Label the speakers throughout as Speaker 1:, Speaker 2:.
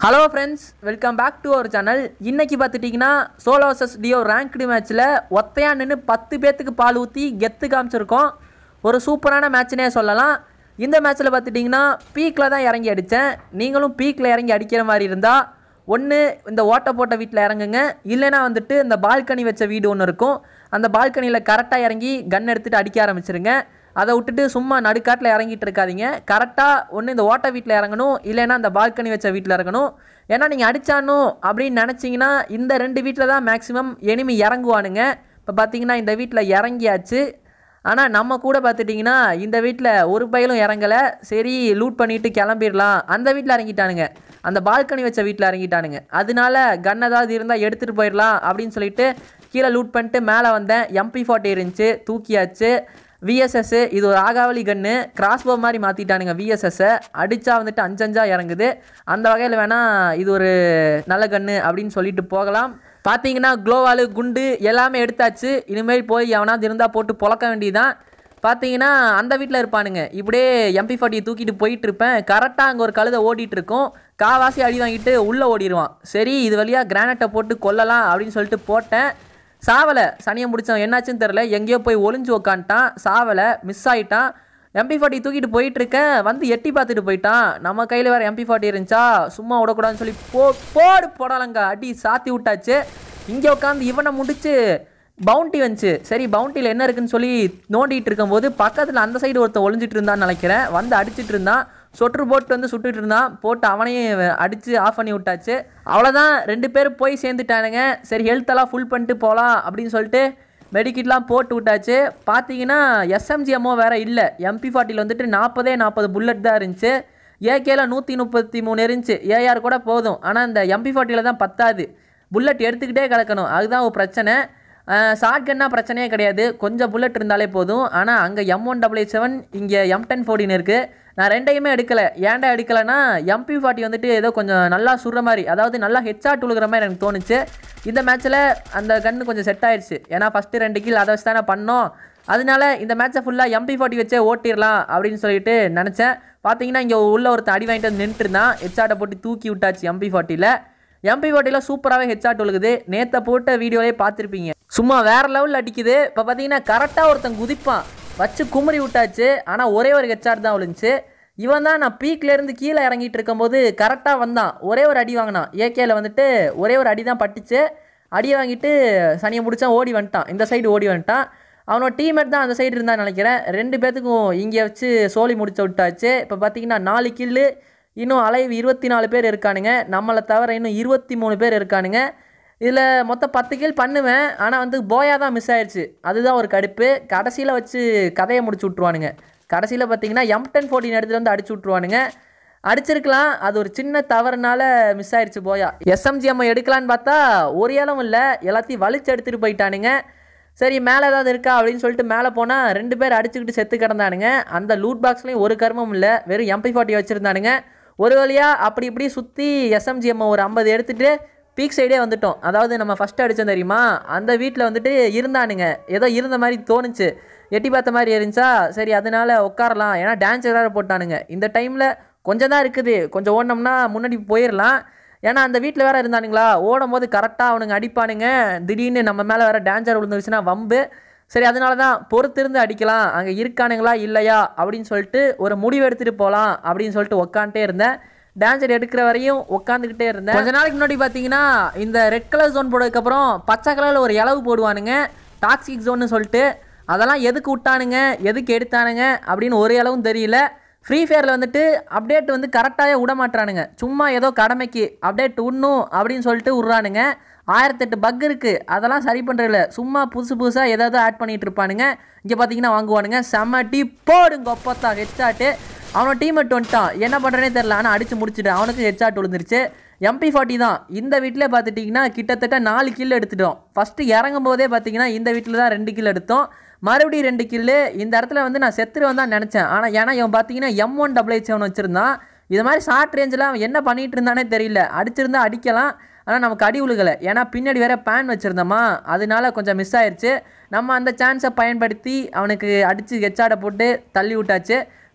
Speaker 1: hello friends welcome back to our channel இன்னைக்கு பார்த்துட்டிங்கன்னா சோலோசஸ் deo ranked மேட்ச்சில் ஒத்தையா நின்று பத்து பேர்த்துக்கு பால் ஊற்றி கெத்து காமிச்சிருக்கோம் ஒரு சூப்பரான மேட்ச்னே சொல்லலாம் இந்த மேட்ச்சில் பார்த்துட்டிங்கன்னா பீக்கில் தான் இறங்கி அடித்தேன் நீங்களும் பீக்கில் இறங்கி அடிக்கிற மாதிரி இருந்தால் ஒன்று இந்த ஓட்டை போட்ட வீட்டில் இறங்குங்க இல்லைனா வந்துட்டு இந்த பால்கனி வச்ச வீடு ஒன்று இருக்கும் அந்த பால்கனியில் கரெக்டாக இறங்கி கன் எடுத்துகிட்டு அடிக்க ஆரம்பிச்சிருங்க அதை விட்டுட்டு சும்மா நடுக்காட்டில் இறங்கிட்டு இருக்காதீங்க கரெக்டாக ஒன்று இந்த ஓட்டை வீட்டில் இறங்கணும் இல்லைன்னா அந்த பால்கனி வச்ச வீட்டில் இறங்கணும் ஏன்னா நீங்கள் அடிச்சானோ அப்படின்னு நினச்சிங்கன்னா இந்த ரெண்டு வீட்டில் தான் மேக்ஸிமம் எனிமி இறங்குவானுங்க இப்போ பார்த்தீங்கன்னா இந்த வீட்டில் இறங்கியாச்சு ஆனால் நம்ம கூட பார்த்துட்டிங்கன்னா இந்த வீட்டில் ஒரு பயிலும் இறங்கலை சரி லூட் பண்ணிட்டு கிளம்பிடலாம் அந்த வீட்டில் இறங்கிட்டானுங்க அந்த பால்கனி வச்ச வீட்டில் இறங்கிட்டானுங்க அதனால கன் ஏதாவது இருந்தால் எடுத்துகிட்டு போயிடலாம் அப்படின்னு சொல்லிட்டு கீழே லூட் பண்ணிட்டு மேலே வந்தேன் எம்பி ஃபார்ட்டி இருந்துச்சு தூக்கியாச்சு விஎஸ்எஸ் இது ஒரு ஆகாவளி கன்று கிராஸ்போ மாதிரி மாற்றிட்டானுங்க விஎஸ்எஸ்ஸை அடித்தா வந்துட்டு அஞ்சஞ்சா இறங்குது அந்த வகையில் வேணால் இது ஒரு நல்ல கன்று அப்படின்னு சொல்லிட்டு போகலாம் பார்த்தீங்கன்னா குளோவாலு குண்டு எல்லாமே எடுத்தாச்சு இனிமேல் போய் எவனாவது இருந்தால் போட்டு பொழக்க வேண்டியதுதான் பார்த்தீங்கன்னா அந்த வீட்டில் இருப்பானுங்க இப்படியே எம்பி ஃபார்ட்டியை தூக்கிட்டு போயிட்டு இருப்பேன் கரெக்டாக அங்கே ஒரு கழுதை ஓடிட்டு இருக்கும் காவாசி அடி வாங்கிட்டு உள்ளே ஓடிடுவான் சரி இது வழியாக கிரானைட்டை போட்டு கொல்லலாம் அப்படின்னு சொல்லிட்டு போட்டேன் சாவலை சனியை முடிச்சவன் என்னாச்சுன்னு தெரில எங்கேயோ போய் ஒளிஞ்சு உக்காந்துட்டான் சாவலை மிஸ் ஆயிட்டான் எம்பி ஃபார்ட்டி தூக்கிட்டு போயிட்டு இருக்கேன் வந்து எட்டி பார்த்துட்டு போயிட்டான் நம்ம கையில் வேறு எம்பி ஃபார்ட்டி இருந்துச்சா சும்மா விடக்கூடாதுன்னு சொல்லி போ போடு போடலங்க அடி சாத்தி விட்டாச்சு இங்கே உட்காந்து இவனை முடிச்சு பவுண்டி வந்துச்சு சரி பவுண்டியில் என்ன இருக்குன்னு சொல்லி நோண்டிட்டு இருக்கும்போது பக்கத்தில் அந்த சைடு ஒருத்தன் ஒளிஞ்சிட்டு இருந்தான்னு நினைக்கிறேன் வந்து அடிச்சிட்டு இருந்தான் சொட்டு போட்டு வந்து சுட்டுட்டு இருந்தான் போட்டு அவனையும் அடித்து ஆஃப் பண்ணி விட்டாச்சு அவ்வளோதான் ரெண்டு பேரும் போய் சேர்ந்துட்டானுங்க சரி ஹெல்த்தெல்லாம் ஃபுல் பண்ணிட்டு போகலாம் அப்படின்னு சொல்லிட்டு மெடிக்கிட்லாம் போட்டு விட்டாச்சு பார்த்தீங்கன்னா எஸ்எம்ஜிஎம்மோ வேறு இல்லை எம்பி ஃபார்ட்டியில் வந்துட்டு நாற்பதே நாற்பது புல்லட் தான் இருந்துச்சு ஏகேல நூற்றி முப்பத்தி மூணு இருந்துச்சு ஏஆர் கூட போதும் ஆனால் இந்த எம்பி ஃபார்ட்டியில் தான் பத்தாது புல்லட் எடுத்துக்கிட்டே கிடக்கணும் அதுதான் ஒரு பிரச்சனை ஷார்ட் கன்னா பிரச்சனையே கிடையாது கொஞ்சம் புல்லட் இருந்தாலே போதும் ஆனால் அங்கே M one double eight seven இங்கே எம் டென் ஃபோர்டின் இருக்குது நான் ரெண்டையுமே எடுக்கலை ஏன்டா எடுக்கலைன்னா எம்பி ஃபார்ட்டி வந்துட்டு ஏதோ கொஞ்சம் நல்லா சுடுற மாதிரி அதாவது நல்லா ஹெச்ஆட் உழுகிற மாதிரி எனக்கு தோணுச்சு இந்த மேட்ச்சில் அந்த கன்று கொஞ்சம் செட் ஆயிடுச்சு ஏன்னா ஃபஸ்ட்டு ரெண்டு கீழ் அதை வச்சு தானே பண்ணோம் அதனால இந்த மேட்ச்சை ஃபுல்லாக எம்பி ஃபார்ட்டி வச்சே ஓட்டிடலாம் அப்படின்னு சொல்லிட்டு நினச்சேன் பார்த்தீங்கன்னா இங்கே உள்ள ஒருத்தன் அடி வாங்கிட்டு வந்து நின்றுட்டு இருந்தான் ஹெச்ஆட்டை போட்டு தூக்கி விட்டாச்சு எம்பி ஃபார்ட்டியில் எம்பி ஃபார்ட்டியில் சூப்பராகவே ஹெச்ஆட் ஒழுகுது நேற்றை போட்ட வீடியோலே பார்த்துருப்பீங்க சும்மா வேறு லெவலில் அடிக்குது இப்போ பார்த்தீங்கன்னா கரெக்டாக ஒருத்தன் குதிப்பான் வச்சு குமரி விட்டாச்சு ஆனால் ஒரே ஒரு ஹெச்ஆட் தான் விழுந்துச்சு இவன் தான் நான் பீக்லேருந்து கீழே இறங்கிட்டு இருக்கும்போது கரெக்டாக வந்தான் ஒரே ஒரு அடி வாங்கினான் ஏகேல வந்துட்டு ஒரே ஒரு அடி தான் பட்டுச்சு அடியை வாங்கிட்டு சனியை முடிச்சா ஓடி வந்துட்டான் இந்த சைடு ஓடி வந்துட்டான் அவனோட டீம்மேட் தான் அந்த சைடு இருந்தான்னு நினைக்கிறேன் ரெண்டு பேர்த்துக்கும் இங்கே வச்சு சோலி முடிச்சு விட்டாச்சு இப்போ பார்த்தீங்கன்னா நாலு கில்லு இன்னும் அலைவு இருபத்தி நாலு பேர் இருக்கானுங்க நம்மளை தவிர இன்னும் இருபத்தி மூணு பேர் இருக்கானுங்க இதில் மொத்தம் பத்து கில் பண்ணுவேன் ஆனால் வந்து போயா தான் மிஸ் ஆயிடுச்சு அதுதான் ஒரு கடுப்பு கடைசியில் வச்சு கதையை முடிச்சு விட்ருவானுங்க கடைசியில் பார்த்தீங்கன்னா எம் டென் ஃபோர்டின் எடுத்துகிட்டு வந்து அடிச்சு விட்ருவானுங்க அடிச்சிருக்கலாம் அது ஒரு சின்ன தவறுனால மிஸ் ஆயிடுச்சு போயா எஸ்எம்ஜிஎம் எடுக்கலான்னு பார்த்தா ஒரு இடம் இல்லை எல்லாத்தையும் வலிச்சு எடுத்துகிட்டு போயிட்டானுங்க சரி மேலே ஏதாவது இருக்கா அப்படின்னு சொல்லிட்டு மேலே போனால் ரெண்டு பேர் அடிச்சுக்கிட்டு செத்து கிடந்தானுங்க அந்த லூட் பாக்ஸ்லேயும் ஒரு கர்மம் இல்லை வெறும் எம்பி ஃபார்ட்டி வச்சுருந்தானுங்க ஒரு வழியாக அப்படி இப்படி சுற்றி எஸ்எம்ஜிஎம் ஒரு ஐம்பது எடுத்துகிட்டு பீக் சைடே வந்துட்டோம் அதாவது நம்ம ஃபஸ்ட்டு அடித்தோம் தெரியுமா அந்த வீட்டில் வந்துட்டு இருந்தானுங்க ஏதோ இருந்த மாதிரி தோணுச்சு எட்டி பார்த்த மாதிரி இருந்துச்சா சரி அதனால உட்காரலாம் ஏன்னா டான்ஸ் வேறு போட்டானுங்க இந்த டைமில் கொஞ்சம் தான் இருக்குது கொஞ்சம் ஓடினோம்னா முன்னாடி போயிடலாம் ஏன்னா அந்த வீட்டில் வேறு இருந்தானுங்களா ஓடும் போது கரெக்டாக அவனுங்க அடிப்பானுங்க திடீர்னு நம்ம மேலே வேறு டான்ஸர் விழுந்துருச்சுன்னா வம்பு சரி அதனால தான் பொறுத்திருந்து அடிக்கலாம் அங்கே இருக்கானுங்களா இல்லையா அப்படின்னு சொல்லிட்டு ஒரு முடிவு எடுத்துகிட்டு போகலாம் அப்படின்னு சொல்லிட்டு உக்காந்துட்டே இருந்தேன் டான்ஸர் எடுக்கிற வரையும் உட்காந்துக்கிட்டே இருந்தேன் கொஞ்ச நாளைக்கு முன்னாடி பார்த்தீங்கன்னா இந்த ரெட் கலர் ஜோன் போட்டதுக்கப்புறம் பச்சை கலரில் ஒரு இளவு போடுவானுங்க டாக்ஸிக் ஜோன்னு சொல்லிட்டு அதெல்லாம் எதுக்கு விட்டானுங்க எதுக்கு எடுத்தானுங்க அப்படின்னு ஒரு அளவும் தெரியல ஃப்ரீ ஃபயரில் வந்துட்டு அப்டேட் வந்து கரெக்டாகவே விட மாட்டானுங்க சும்மா ஏதோ கடமைக்கு அப்டேட் விடணும் அப்படின்னு சொல்லிட்டு விட்றானுங்க ஆயிரத்தெட்டு பக் இருக்குது அதெல்லாம் சரி பண்ணுறதில்ல சும்மா புதுசு புதுசாக ஏதாவது ஆட் பண்ணிகிட்டு இருப்பானுங்க இங்கே பார்த்தீங்கன்னா வாங்குவானுங்க செம்ம டீ போடுங்க ஒப்பத்தா ஹெச்சாட்டு அவனோட டீமெட் வந்துட்டான் என்ன பண்ணுறேனே தெரில ஆனால் அடித்து முடிச்சுட்டு அவனுக்கு ஹெச்சாட் விழுந்துருச்சு எம்பி ஃபார்ட்டி தான் இந்த வீட்டிலே பார்த்துட்டிங்கன்னா கிட்டத்தட்ட நாலு கில் எடுத்துட்டோம் ஃபஸ்ட்டு இறங்கும் போதே பார்த்தீங்கன்னா இந்த வீட்டில் தான் ரெண்டு கில் எடுத்தோம் மறுபடியும் ரெண்டு கில்லு இந்த இடத்துல வந்து நான் செத்துருவேன் தான் நினச்சேன் ஆனால் ஏன்னா இவன் பார்த்தீங்கன்னா M one double eight seven வச்சுருந்தான் இது மாதிரி ஷார்ட் ரேஞ்சில் அவன் என்ன பண்ணிகிட்டு இருந்தானே தெரியல அடிச்சிருந்தா அடிக்கலாம் ஆனால் நமக்கு அடி உழுகலை ஏன்னா பின்னாடி வேற பேன் வச்சுருந்தோமா அதனால கொஞ்சம் மிஸ் ஆயிடுச்சு நம்ம அந்த சான்ஸை பயன்படுத்தி அவனுக்கு அடித்து ஹெச்ஆடை போட்டு தள்ளி விட்டாச்சு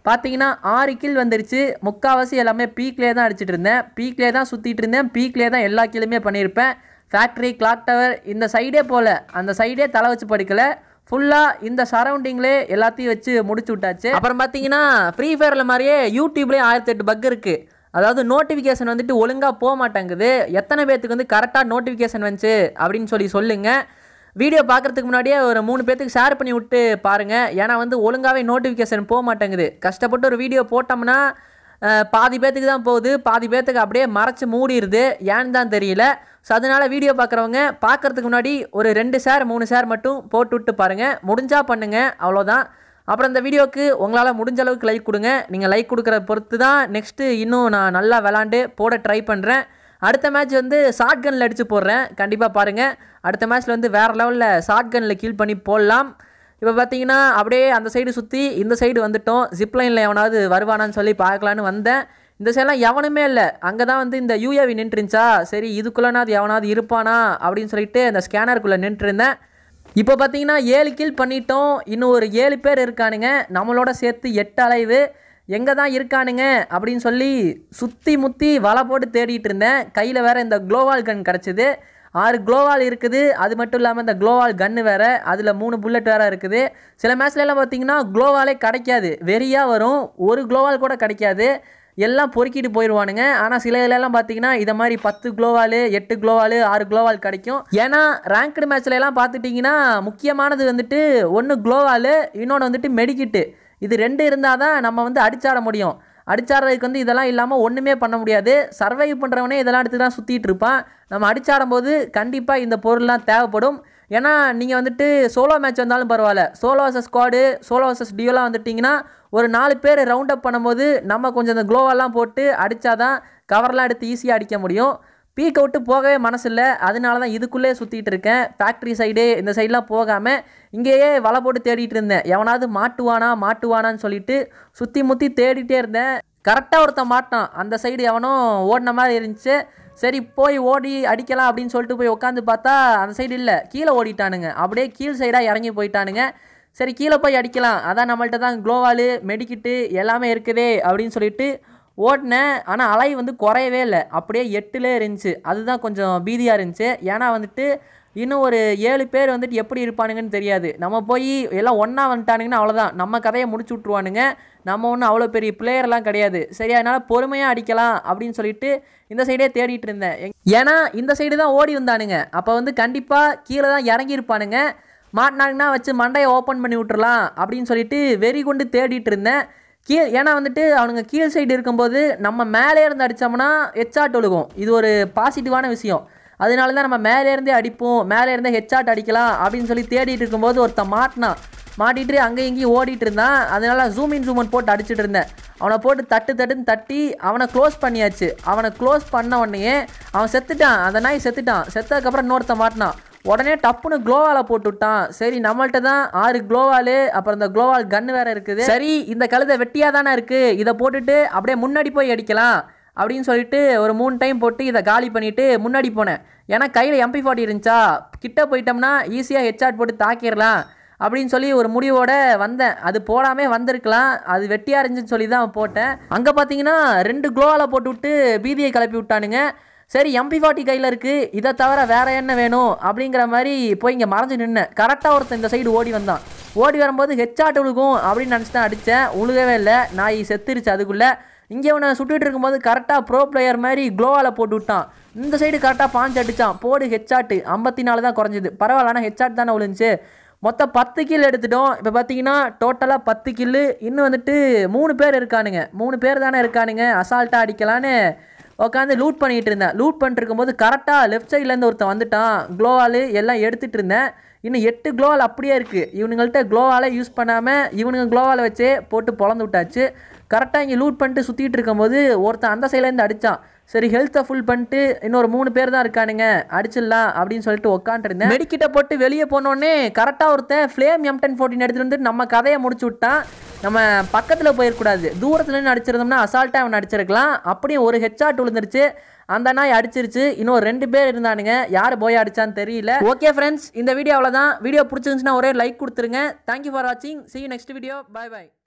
Speaker 1: பார்த்தீங்கன்னா ஆறு கில் வந்துருச்சு முக்கால்வாசி எல்லாமே பீக்லேயே தான் அடிச்சிட்டு இருந்தேன் பீக்லேயே தான் சுற்றிட்டு இருந்தேன் பீக்லேயே தான் எல்லா கிலுமே பண்ணியிருப்பேன் ஃபேக்ட்ரி கிளாக் டவர் இந்த சைடே போல அந்த சைடே தலை வச்சு படுக்கல ஃபுல்லாக இந்த சரௌண்டிங்லே எல்லாத்தையும் வச்சு முடிச்சு விட்டாச்சு அப்புறம் பார்த்தீங்கன்னா ஃப்ரீ ஃபயரில் மாதிரியே யூடியூப்லேயே ஆயிரத்தி எட்டு பக் இருக்குது அதாவது நோட்டிஃபிகேஷன் வந்துட்டு ஒழுங்காக போக மாட்டேங்குது எத்தனை பேர்த்துக்கு வந்து கரெக்டாக நோட்டிஃபிகேஷன் வந்துச்சு அப்படின்னு சொல்லி சொல்லுங்கள் வீடியோ பார்க்குறதுக்கு முன்னாடியே ஒரு மூணு பேர்த்துக்கு ஷேர் பண்ணி விட்டு பாருங்கள் ஏன்னா வந்து ஒழுங்காகவே நோட்டிஃபிகேஷன் போக மாட்டேங்குது கஷ்டப்பட்டு ஒரு வீடியோ போட்டோம்னா அஹ், பாதி பேர்த்துக்கு தான் போகுது பாதி பேர்த்துக்கு அப்படியே மறைச்சு மூடிடுது ஏன்னு தான் தெரியல ஸோ அதனால் வீடியோ பார்க்குறவங்க பார்க்குறதுக்கு முன்னாடி ஒரு ரெண்டு ஷேர் மூணு ஷேர் மட்டும் போட்டு விட்டு பாருங்கள் முடிஞ்சா பண்ணுங்கள் அவ்வளோதான் அப்புறம் இந்த வீடியோக்கு உங்களால் முடிஞ்ச அளவுக்கு லைக் கொடுங்க நீங்கள் லைக் கொடுக்குற பொறுத்து தான் நெக்ஸ்ட்டு இன்னும் நான் நல்லா விளாண்டு போட ட்ரை பண்ணுறேன் அடுத்த மேட்ச் வந்து ஷார்ட் கனில் அடித்து போடுறேன் கண்டிப்பாக பாருங்கள் அடுத்த மேட்ச்சில் வந்து வேறு லெவலில் ஷார்ட் கனில் கீல் பண்ணி போடலாம் இப்போ பார்த்தீங்கன்னா அப்படியே அந்த சைடு சுற்றி இந்த சைடு வந்துட்டோம் ஜிப்லைனில் எவனாவது வருவானான்னு சொல்லி பார்க்கலான்னு வந்தேன் இந்த சைடெலாம் எவனுமே இல்லை அங்கே தான் வந்து இந்த யூஏவி நின்றுருந்துச்சா சரி இதுக்குள்ளனாவது எவனாவது இருப்பானா அப்படின்னு சொல்லிட்டு அந்த ஸ்கேனருக்குள்ளே நின்றுருந்தேன் இப்போ பார்த்தீங்கன்னா ஏழு கில் பண்ணிட்டோம் இன்னும் ஒரு ஏழு பேர் இருக்கானுங்க நம்மளோட சேர்த்து எட்டு அலைவு எங்கே தான் இருக்கானுங்க அப்படின்னு சொல்லி சுற்றி முற்றி வலை போட்டு தேடிட்டு இருந்தேன் கையில் வேற இந்த க்ளோவால் கன் கிடச்சிது ஆறு க்ளோவால் இருக்குது அது மட்டும் இல்லாமல் இந்த க்ளோவால் கன்று வேறு அதில் மூணு புல்லட் வேறு இருக்குது சில மேட்ச்லலாம் பார்த்தீங்கன்னா க்ளோவாலே கிடைக்காது வெறியாக வரும் ஒரு க்ளோவால் கூட கிடைக்காது எல்லாம் பொறுக்கிட்டு போயிடுவானுங்க ஆனால் சில இதுலலாம் பார்த்தீங்கன்னா இதை மாதிரி பத்து குளோவால் எட்டு குளோவால் ஆறு குளோவால் கிடைக்கும் ஏன்னா ரேங்க்டு மேட்ச்ல எல்லாம் பார்த்துட்டிங்கன்னா முக்கியமானது வந்துட்டு ஒன்று குளோவால் இன்னொன்று வந்துட்டு மெடிக்கிட்டு இது ரெண்டு இருந்தால் தான் நம்ம வந்து அடிச்சாட முடியும் அடிச்சாடுறதுக்கு வந்து இதெல்லாம் இல்லாமல் ஒன்றுமே பண்ண முடியாது சர்வைவ் பண்ணுறவனே இதெல்லாம் எடுத்து தான் சுற்றிட்டு இருப்பான் நம்ம அடிச்சாடும் போது கண்டிப்பாக இந்த பொருள்லாம் தேவைப்படும் ஏன்னா நீங்கள் வந்துட்டு சோலோ மேட்ச் வந்தாலும் பரவாயில்ல solo versus squad solo versus டியோலாம் வந்துட்டிங்கன்னா ஒரு நாலு பேர் ரவுண்ட் அப் பண்ணும்போது நம்ம கொஞ்சம் இந்த க்ளோவெல்லாம் போட்டு அடித்தாதான் கவர்லாம் எடுத்து ஈஸியாக அடிக்க முடியும் பீக் விட்டு போகவே மனசு இல்லை அதனால தான் இதுக்குள்ளே சுற்றிட்டு இருக்கேன் ஃபேக்ட்ரி சைடு இந்த சைட்லாம் போகாமல் இங்கேயே வலை போட்டு தேடிட்டு இருந்தேன் எவனாவது மாட்டுவானா மாட்டுவானான்னு சொல்லிட்டு சுற்றி முற்றி தேடிட்டே இருந்தேன் கரெக்டாக ஒருத்தன் மாட்டான் அந்த சைடு எவனோ ஓடின மாதிரி இருந்துச்சு சரி போய் ஓடி அடிக்கலாம் அப்படின்னு சொல்லிட்டு போய் உட்காந்து பார்த்தா அந்த சைடு இல்லை கீழே ஓடிட்டானுங்க அப்படியே கீழ் சைடாக இறங்கி போயிட்டானுங்க சரி கீழே போய் அடிக்கலாம் அதான் நம்மள்ட்ட தான் க்ளோவாலு மெடிக்கிட்டு எல்லாமே இருக்குதே அப்படின்னு சொல்லிட்டு ஓடினேன் ஆனால் அலை வந்து குறையவே இல்லை அப்படியே எட்டுலே இருந்துச்சு அதுதான் கொஞ்சம் பீதியாக இருந்துச்சு ஏன்னா வந்துட்டு இன்னும் ஒரு ஏழு பேர் வந்துட்டு எப்படி இருப்பானுங்கன்னு தெரியாது நம்ம போய் எல்லாம் ஒன்றா வந்துட்டானுங்கன்னா அவ்வளோதான் நம்ம கதையை முடிச்சு விட்ருவானுங்க நம்ம ஒன்றும் அவ்வளோ பெரிய பிளேயர்லாம் கிடையாது சரி அதனால் பொறுமையாக அடிக்கலாம் அப்படின்னு சொல்லிட்டு இந்த சைடே தேடிட்டு இருந்தேன் எங்- ஏன்னா இந்த சைடு தான் ஓடி வந்தானுங்க அப்போ வந்து கண்டிப்பாக கீழே தான் இறங்கியிருப்பானுங்க மாட்டினாங்கன்னா வச்சு மண்டையை ஓப்பன் பண்ணி விட்டுறலாம் அப்படின்னு சொல்லிட்டு வெறி கொண்டு தேடிட்டு இருந்தேன் கீழ் ஏன்னா வந்துட்டு அவனுங்க கீழ் சைடு இருக்கும்போது நம்ம மேலே இருந்து அடித்தோம்னா ஹெச்ஆட் ஒழுகும் இது ஒரு பாசிட்டிவான விஷயம் அதனால தான் நம்ம மேலே இருந்தே அடிப்போம் மேலே இருந்தே ஹெச்ஆட் அடிக்கலாம் அப்படின்னு சொல்லி தேடிட்டு இருக்கும்போது ஒருத்தன் மாட்டினான் மாட்டிட்டு அங்கேயும் இங்கேயும் ஓடிட்டு இருந்தான் அதனால ஜூம் இன் ஜூம் போட்டு அடிச்சிட்டு இருந்தேன் அவனை போட்டு தட்டு தட்டுன்னு தட்டி அவனை க்ளோஸ் பண்ணியாச்சு அவனை க்ளோஸ் பண்ண உடனே அவன் செத்துட்டான் அந்த நாய் செத்துட்டான் செத்ததுக்கப்புறம் இன்னொருத்தன் மாட்டினான் உடனே டப்புன்னு க்ளோவாலை போட்டு விட்டான் சரி நம்மள்ட்ட தான் ஆறு க்ளோவாலு அப்புறம் இந்த க்ளோவால் கன்று வேற இருக்குது சரி இந்த கழுதை வெட்டியாக தானே இருக்குது இதை போட்டுட்டு அப்படியே முன்னாடி போய் அடிக்கலாம் அப்படின்னு சொல்லிட்டு ஒரு மூணு டைம் போட்டு இதை காலி பண்ணிட்டு முன்னாடி போனேன் ஏன்னா கையில் எம்பி ஃபார்ட்டி இருந்துச்சா கிட்ட போயிட்டோம்னா ஈஸியாக ஹெச்ஆட் போட்டு தாக்கிடலாம் அப்படின்னு சொல்லி ஒரு முடிவோட வந்தேன் அது போடாமே வந்திருக்கலாம் அது வெட்டியாக இருந்துச்சுன்னு சொல்லி தான் போட்டேன் அங்கே பார்த்தீங்கன்னா ரெண்டு க்ளோவால் போட்டு விட்டு பீதியை கிளப்பி விட்டானுங்க சரி எம்பி ஃபார்ட்டி கையில் இருக்குது இதை தவிர வேற என்ன வேணும் அப்படிங்கிற மாதிரி போய் இங்கே மறைஞ்சு நின்னேன் கரெக்டாக ஒருத்தன் இந்த சைடு ஓடி வந்தான் ஓடி வரும்போது ஹெச்ஆட் உழுகும் அப்படின்னு நினச்சி தான் அடித்தேன் உழுகவே இல்லை நாய் செத்துருச்சு அதுக்குள்ளே இங்கே அவனை சுட்டுட்டு இருக்கும்போது கரெக்டாக ப்ரோ பிளேயர் மாதிரி க்ளோவால் போட்டு விட்டான் இந்த சைடு கரெக்டாக பாஞ்சு அடித்தான் போடு ஹெச்ஆட்டு ஐம்பத்தி நாலு தான் குறைஞ்சிது பரவாயில்ல ஆனால் ஹெச்ஆட் தானே விழுந்துச்சு மொத்தம் பத்து கில் எடுத்துட்டோம் இப்போ பார்த்தீங்கன்னா டோட்டலாக பத்து கில்லு இன்னும் வந்துட்டு மூணு பேர் இருக்கானுங்க மூணு பேர் தானே இருக்கானுங்க அசால்ட்டாக அடிக்கலான்னு உட்காந்து லூட் பண்ணிட்டு இருந்தேன் லூட் பண்ணிட்டு இருக்கும்போது கரெக்டாக லெஃப்ட் சைட்லேருந்து ஒருத்தன் வந்துட்டான் க்ளோவால் எல்லாம் எடுத்துட்டு இருந்தேன் இன்னும் எட்டு க்ளோவால் அப்படியே இருக்குது இவனுங்கள்ட்ட க்ளோவாலே யூஸ் பண்ணாமல் இவனுங்க க்ளோவால் வச்சே போட்டு பொழந்து விட்டாச்சு கரெக்டாக இங்கே லூட் பண்ணிட்டு சுற்றிட்டு இருக்கும்போது ஒருத்தன் அந்த சைட்லேருந்து அடித்தான் சரி ஹெல்த்தை ஃபுல் பண்ணிட்டு இன்னொரு மூணு பேர் தான் இருக்கானுங்க அடிச்சிடலாம் அப்படின்னு சொல்லிட்டு உட்காந்துருந்தேன் மெடிக்கிட்ட போட்டு வெளியே போனோடனே கரெக்டாக ஒருத்தன் ஃப்ளேம் எம் டென் ஃபோர்ட்டின் எடுத்துகிட்டு வந்து நம்ம கதையை முடிச்சு விட்டான் நம்ம பக்கத்தில் போயிடக்கூடாது தூரத்துல நின்று அடிச்சிருந்தோம்னா அசால்ட்டாக அவன் அடிச்சிருக்கலாம் அப்படியும் ஒரு ஹெச்ஆட் விழுந்துருச்சு அந்த நாய் அடிச்சிருச்சு இன்னும் ரெண்டு பேர் இருந்தானுங்க யார் போய் அடிச்சான்னு தெரியல ஓகே ஃப்ரெண்ட்ஸ் இந்த வீடியோ அவ்வளோதான் வீடியோ பிடிச்சிருந்துச்சுன்னா ஒரே லைக் கொடுத்துருங்க தேங்க்யூ ஃபார் வாட்சிங் see you next video bye bye